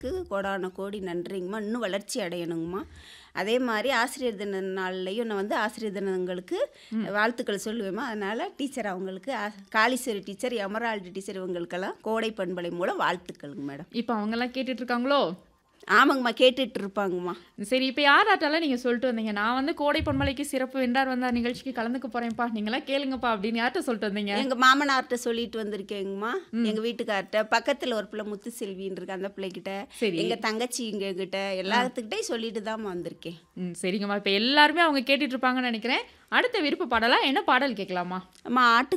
கோடான கோடி நன்றிங்கம்மா இன்னும் வளர்ச்சி அடையணுங்கம்மா அதே மாதிரி ஆசிரியர் தின நாள்லையும் நான் வந்து ஆசிரியர் தினங்களுக்கு வாழ்த்துக்கள் சொல்லுவேம்மா அதனால் டீச்சர் அவங்களுக்கு ஆ- காளீஸ்வரி டீச்சர் எமரால்டு டீச்சர் இவங்களுக்கெல்லாம் கோடை பண்பலை மூலம் வாழ்த்துக்களுங்க மேடம் இப்போ அவங்கெல்லாம் கேட்டுட்டு இருக்காங்களோ ஆமாங்கம்மா கேட்டுட்டு இருப்பாங்கம்மா சரி இப்போ யாராட்டாலாம் நீங்கள் சொல்லிட்டு வந்தீங்க நான் வந்து கோடை பொன்மலைக்கு சிறப்பு வென்றார் வந்தார் நிகழ்ச்சிக்கு கலந்துக்க போறேன்ப்பா நீங்களாம் கேளுங்கப்பா அப்படின்னு யார்கிட்ட சொல்லிட்டு வந்தீங்க எங்க மாமனார்கிட்ட சொல்லிட்டு வந்திருக்கேங்கம்மா எங்க வீட்டுக்கார்ட்ட பக்கத்துல ஒரு பிள்ளை முத்து செல்வின்னு இருக்கு அந்த பிள்ளைகிட்ட சரி. எங்க தங்கச்சி இங்க கிட்ட எல்லாத்துக்கிட்டையும் சொல்லிட்டு தான் வந்திருக்கேன் ம் சரிங்கம்மா இப்போ எல்லாருமே அவங்க கேட்டுட்டு இருப்பாங்கன்னு நினைக்கிறேன் அடுத்த விருப்ப பாடலா என்ன பாடல் கேட்கலாமா அம்மா ஆட்டு